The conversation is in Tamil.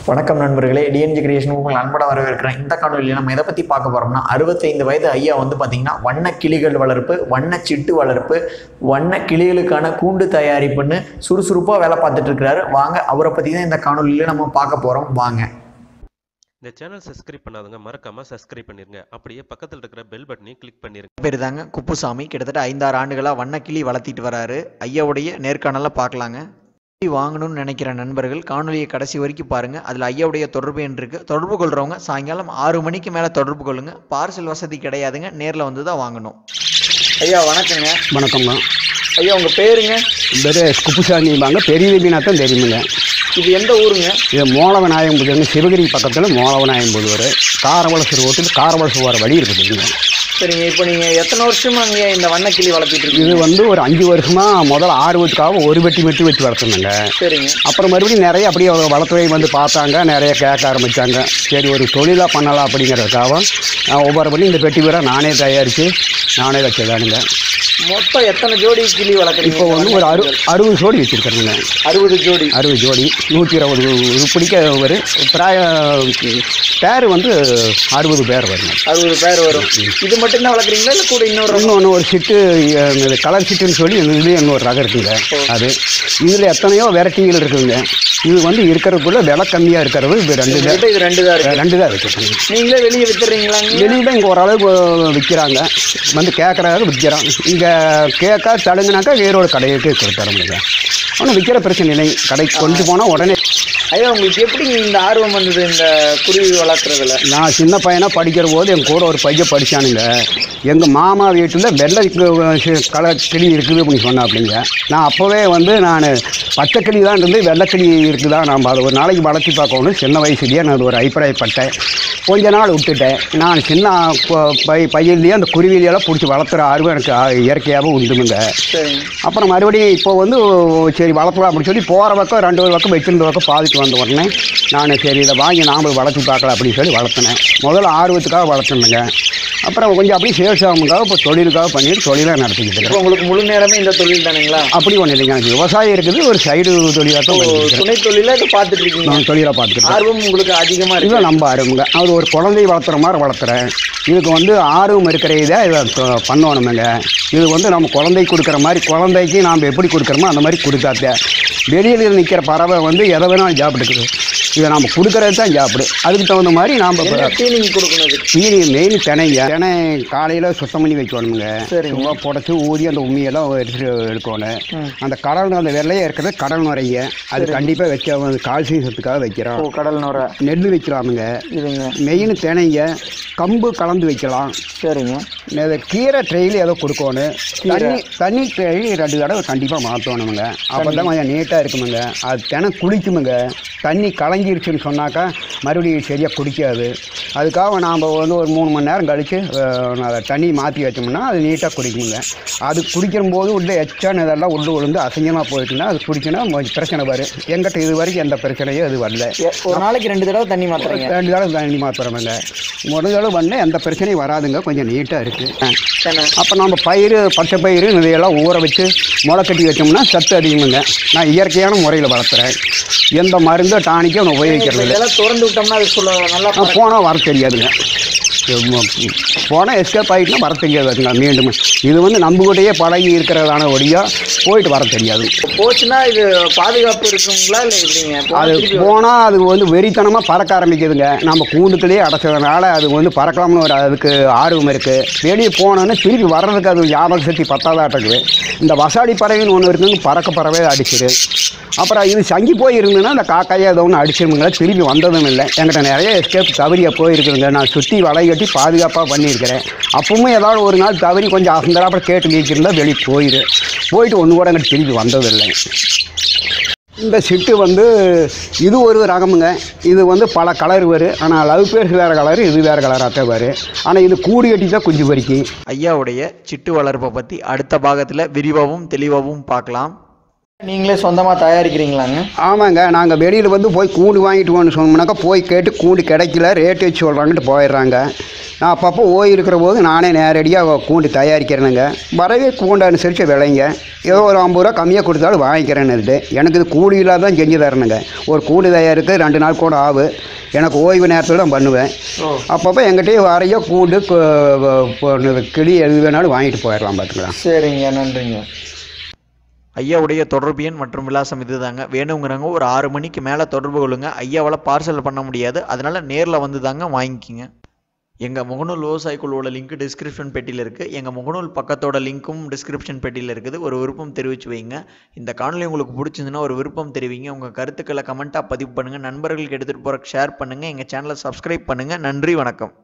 வணக்கம் நண்பர்களே டிஎன்ஜி கிரியேஷன் உங்கள் அன்பட வரவேற்கிறேன் இந்த காணொலியில் நம்ம எதை பற்றி பார்க்க போகிறோம்னா அறுபத்தைந்து வயது ஐயா வந்து பார்த்திங்கன்னா வண்ண கிளிகள் வளர்ப்பு வண்ண சிட்டு வளர்ப்பு வண்ண கிளிகளுக்கான கூண்டு தயாரிப்புன்னு சுறுசுறுப்பாக வேலை பார்த்துட்டு இருக்கிறாரு வாங்க அவரை பற்றி தான் இந்த காணொலியில் நம்ம பார்க்க போகிறோம் வாங்க இந்த சேனல் சப்ஸ்கிரைப் பண்ணாதவங்க மறக்காம சப்ஸ்கிரைப் பண்ணிருங்க அப்படியே பக்கத்தில் இருக்கிற பெல் பட்டனையும் கிளிக் பண்ணிருங்க பேர் தாங்க குப்புசாமி கிட்டத்தட்ட ஐந்தாறு ஆண்டுகளாக வண்ணக்கிளி வளர்த்திட்டு வராரு ஐயாவுடைய நேர்காணலில் பார்க்கலாங்க கிளி வாங்கணும்னு நினைக்கிற நண்பர்கள் காணொலியை கடைசி வரைக்கும் பாருங்க அதில் ஐயாவுடைய தொடர்பு எண் இருக்கு தொடர்பு கொள்றவங்க சாயங்காலம் ஆறு மணிக்கு மேலே தொடர்பு கொள்ளுங்க பார்சல் வசதி கிடையாதுங்க நேரில் வந்து தான் வாங்கணும் ஐயா வணக்கங்க வணக்கம்மா ஐயா உங்கள் பேருங்க பேர் குப்புசாமிம்பாங்க பெரிய மீனாத்தான் தெரியுமுங்க இது எந்த ஊருங்க இது மோளவநாயம்புதுங்க சிவகிரி பக்கத்தில் மோளவநாயம்புதூர் காரவலசு ரோட்டில் காரவலசு போகிற வழி இருக்குதுங்க சரிங்க இப்போ நீங்கள் எத்தனை வருஷமாங்க இந்த வண்ணக்கிளி வளர்த்திட்டு இது இருக்கீங்க வந்து ஒரு அஞ்சு வருஷமாக முதல்ல ஆர்வத்துக்காக ஒரு வெட்டி வெட்டி வச்சு வளர்த்துனாங்க சரிங்க அப்புறம் மறுபடியும் நிறைய அப்படியே வளர்த்துறை வந்து பார்த்தாங்க நிறைய கேட்க ஆரம்பித்தாங்க சரி ஒரு தொழிலாக பண்ணலாம் அப்படிங்கிறதுக்காக நான் ஒவ்வொரு பண்ணி இந்த பெட்டி வீரை நானே தயாரித்து நானே வச்சதானுங்க மொத்தம் எத்தனை ஜோடி கிளி வளர்க்குறீங்க இப்போ வந்து ஒரு அறு அறுபது ஜோடி வச்சுருக்கிறேங்க அறுபது ஜோடி அறுபது ஜோடி நூற்றி இருபது பிடிக்க ஒரு பிராய பேர் வந்து அறுபது பேர் வருங்க அறுபது பேர் வரும் இது மட்டும் தான் வளர்க்குறீங்களா இல்லை கூட இன்னொரு ரகம்? இன்னொன்று ஒரு சிட்டு அஹ், இந்த கலர் சிட்டுன்னு சொல்லி இதுலேயே இன்னொரு ரகம் இருக்குங்க அது இதில் எத்தனையோ வெரைட்டிகள் இருக்குதுங்க இது வந்து இருக்கிறதுக்குள்ள விலை கம்மியாக இருக்கிறது இது ரெண்டு தான் உங்ககிட்ட இது ரெண்டு தான் இருக்கு ரெண்டு தான் இருக்குதுங்க நீங்களே வெளியே வித்துறீங்களாங்க வெளியில் இங்கே ஓரளவுக்கு விற்கிறாங்க வந்து கேட்குறாங்க விற்கிறான் இங்கே கேட்கா தடுங்கினாக்கா வேறோட கடைக்கு கொடுத்துறோங்க ஆனால் விற்கிற பிரச்சனை இல்லை கடைக்கு கொண்டு போனால் உடனே ஐயா உங்களுக்கு எப்படி இந்த ஆர்வம் வந்தது இந்த குருவி வளர்க்குறதுல நான் சின்ன பையனாக படிக்கிற போது என் கூட ஒரு பையன் படித்தானுங்க எங்கள் மாமா வீட்டில் வெள்ளை கு- கலர் கிளி இருக்குது அப்படின்னு சொன்னாப்பிடிங்க நான் அப்போவே வந்து நான் பச்சை கிளி தான் இருந்து வெள்ளை கிளி இருக்குதா நான் அதை ஒரு நாளைக்கு வளர்த்தி பார்க்கணும் சின்ன வயசுலேயே நான் அது ஒரு அபிப்பிராயப்பட்டேன் கொஞ்ச நாள் விட்டுட்டேன் நான் சின்ன ப- பை பையன்லேயே அந்த குருவிலையெல்லாம் பிடிச்சி வளர்த்துற ஆர்வம் எனக்கு ஆ- இயற்கையாகவும் உண்டுமுங்க சரிங்க அப்புறம் மறுபடியும் இப்போ வந்து சரி வளர்க்கலாம் அப்படின்னு சொல்லி போகிற பக்கம் ரெண்டு ஒரு பக்கம் வச்சிருந்த பக்கம் பாதிட்டு வந்த உடனே நான் சரி இதை வாங்கி நாம வளர்த்தி பார்க்கலாம் அப்படின்னு சொல்லி வளர்த்தினேன் முதல்ல ஆர்வத்துக்காக வளர்த்துனேங்க அப்புறம் கொஞ்சம் அப்படியே சேல்ஸ் ஆகுமுக்காக இப்போ தொழிலுக்காக பண்ணிட்டு தொழிலாக நடத்திக்கிட்டு இப்போ இருக்கிறேன் உங்களுக்கு முழு நேரமே இந்த தொழில் தானுங்களா அப்படி ஒன்றும் இல்லைங்க எனக்கு விவசாயம் இருக்குது ஒரு சைடு தொழிலாக தான் பண்ணிட்டு இருக்கிறேன். துணை தொழில இதை பார்த்துட்டு இருக்கீங்க நான் தொழிலாக பார்த்துக்கிட்டேன் ஆர்வம் உங்களுக்கு அதிகமா இல்லை இருக்கு நம்ப ஆர்வமுங்க அது ஒரு குழந்தை வளர்த்துற மாதிரி வளர்த்துறேன் இதுக்கு வந்து ஆர்வம் இருக்கிற இதை இதை தொ- பண்ணணுமுங்க இது வந்து நம்ம குழந்தைக்கு கொடுக்குற மாதிரி குழந்தைக்கு நாம் எப்படி கொடுக்குறோமோ அந்த மாதிரி கொடுத்தாத்தே வெளியில் நிற்கிற பறவை வந்து எதை வேணாலும் சாப்பிட்டுக்குது இதை நம்ம கொடுக்குறது தான் சாப்பிடு அதுக்கு தகுந்த மாதிரி நாம் என்ன ஃபீலிங் கொடுக்கணும் இதுக்கு மீறி மெயின் தினைங்க தினை காலையில் சுத்தம் பண்ணி வைக்கணுமுங்க சரிங்க. சும்மா புடச்சி ஊதி அந்த உண்மையெல்லாம் எடுத்துட்டு எடுக்கணும் ம். அந்த கடல் அந்த வெள்ளையாக இருக்கிறது கடல் நுரைங்க அது கண்டிப்பாக வைக்க கால்சியம் சத்துக்காக வைக்கிறோம் ஓ கடல் நுரை நெல் வைக்கலாமுங்க இதுங்க மெயின் தினைங்க கம்பு கலந்து வைக்கலாம் சரிங்க இந்த கீரை ட்ரெயில் ஏதோ கொடுக்கணும் தண்ணி தண்ணி ட்ரெயில் ரெண்டு தடவை கண்டிப்பாக மாற்றணுமுங்க அப்போ தான் கொஞ்சம் நீட்டாக இருக்குமுங்க அது தினம் குளிக்குமுங்க தண்ணி கலங்கிருச்சுன்னு சொன்னாக்கா மறுபடியும் சரியாக குடிக்காது அதுக்காக நாம் வந்து ஒரு மூணு மணி நேரம் கழித்து அதை தண்ணி மாற்றி வச்சோம்னா அது நீட்டாக குடிக்குமுங்க அது குடிக்கிற போது உள்ள எச்சான இதெல்லாம் உள்ள விழுந்து அசிங்கமாக போயிட்டுன்னா அது குடிச்சுன்னா கொஞ்சம் பிரச்சனை வரும் எங்கிட்ட இது வரைக்கும் எந்த பிரச்சனையும் அது வரல எ- ஒரு நாளைக்கு ரெண்டு தடவை தண்ணி மாத்துறீங்க ரெண்டு தடவை தண்ணி மாத்திரமில்ல முதல் தடவை பண்ண எந்த பிரச்சனையும் வராதுங்க கொஞ்சம் நீட்டாக இருக்குது சரி. அப்போ நம்ம பயிர் பச்சை பயிர் இதையெல்லாம் ஊற வச்சு முளை கட்டி வச்சோம்னா சத்து அதிகமுங்க நான் இயற்கையான முறையில் வளர்த்துறேன் எந்த மருந்தோ டானிக்கோ நான் உபயோகிக்கிறது இல்லை இதெல்லாம் திறந்து விட்டோம்னா அது சொல்ல நல்லா பறக்கும். போனால் வர தெரியாதுங்க போனால் எஸ்கேப் ஆகிட்டுனா வர தெரியாதுங்க மீண்டும் இது வந்து நம்புகிட்டயே பழகி இருக்கிறதான ஒடியாக போயிட்டு வர தெரியாது போச்சுன்னா இது பாதுகாப்பு இருக்குங்களா இல்லை எப்படிங்க போனா அது திருப்பி போனால் அது வந்து வெறித்தனமாக பறக்க ஆரம்பிக்குதுங்க நம்ம கூண்டுக்குள்ளேயே அடைச்சதுனால அது வந்து பறக்கலாம்னு ஒரு அதுக்கு ஆர்வம் இருக்குது வெளியே போனோன்னே திருப்பி வர்றதுக்கு அது ஞாபக சக்தி பத்தாதாட்டக்குது இந்த வசாடி பறவைன்னு ஒன்று இருக்குங்க பறக்க பறவை அடிச்சிரு அப்புறம் இது சங்கி போய் இருந்ததுன்னா அந்த காக்காயை ஏதோ ஒன்று அடிச்சிருமுங்க திருப்பி வந்ததும் இல்லை என்கிட்ட நிறைய எஸ்கேப் தவறியாக போயிருக்குதுங்க நான் சுற்றி வலை கட்டி பாதுகாப்பாக பண்ணியிருக்கிறேன் அப்பவும் ஏதாவது ஒரு நாள் தவறி கொஞ்சம் அசந்தராப்புல கேட்டு நீச்சிருந்தா வெளியே போயிரு போயிட்டு ஒன்று கூட எனக்கு திருப்பி வந்ததில்லை இந்த சிட்டு வந்து இது ஒரு ரகமுங்க இது வந்து பல கலர் வரும் ஆனால் லவ் பேர்ஸ் வேறு கலர் இது வேறு கலராக தான் வரும் ஆனால் இது கூடு கட்டி தான் குஞ்சு பறிக்கும் ஐயாவுடைய சிட்டு வளர்ப்பை பற்றி அடுத்த பாகத்தில் விரிவாகவும் தெளிவாகவும் பார்க்கலாம் நீங்களே சொந்தமாக தயாரிக்கிறீங்களாங்க ஆமாங்க நாங்கள் வெளியில் வந்து போய் கூண்டு வாங்கிட்டு போகணும்னு சொன்னோம்னாக்கா போய் கேட்டு கூண்டு கிடைக்கல ரேட் வச்சு சொல்கிறாங்கன்ட்டு போயிடுறாங்க நான் அப்பப்போ ஓய்வு இருக்கிற போது நானே நேரடியாக கூண்டு தயாரிக்கிறேனுங்க வரவே கூண்டு அனுசரித்து விலைங்க ஏதோ ஒரு ஐம்பது ரூபா கம்மியாக கொடுத்தாலும் வாங்கிக்கிறேன்னுட்டு எனக்கு இது கூலி இல்லாத தான் செஞ்சு தரணுங்க ஒரு கூண்டு தயாரிக்க ரெண்டு நாள் கூட ஆகும் எனக்கு ஓய்வு நேரத்தில் தான் பண்ணுவேன் ஓ அப்பப்போ எங்கிட்டயே வரைய கூண்டு கு- கு- கிளி எது வேணாலும் வாங்கிட்டு போயிடலாம் பார்த்துக்கலாம் சரிங்க நன்றிங்க ஐயாவுடைய தொடர்பு எண் மற்றும் விலாசம் இதுதாங்க வேணுங்கிறவங்க ஒரு ஆறு மணிக்கு மேலே தொடர்பு கொள்ளுங்க ஐயாவால் பார்சல் பண்ண முடியாது அதனால நேரில் வந்து தாங்க வாங்கிக்கிங்க எங்கள் முகநூல் விவசாய குழுவோட லிங்க் டிஸ்கிரிப்ஷன் பெட்டியில் இருக்குது எங்கள் முகநூல் பக்கத்தோட லிங்க்கும் டிஸ்கிரிப்ஷன் பெட்டியில் இருக்குது ஒரு விருப்பம் தெரிவித்து வைங்க இந்த காணொலி உங்களுக்கு பிடிச்சிருந்துன்னா ஒரு விருப்பம் தெரிவிங்க உங்கள் கருத்துக்களை கமெண்ட்டாக பதிவு பண்ணுங்கள் நண்பர்களுக்கு எடுத்துகிட்டு போகிற ஷேர் பண்ணுங்கள் எங்கள் சேனலை சப்ஸ்கிரைப் பண்ணுங்கள் நன்றி வணக்கம்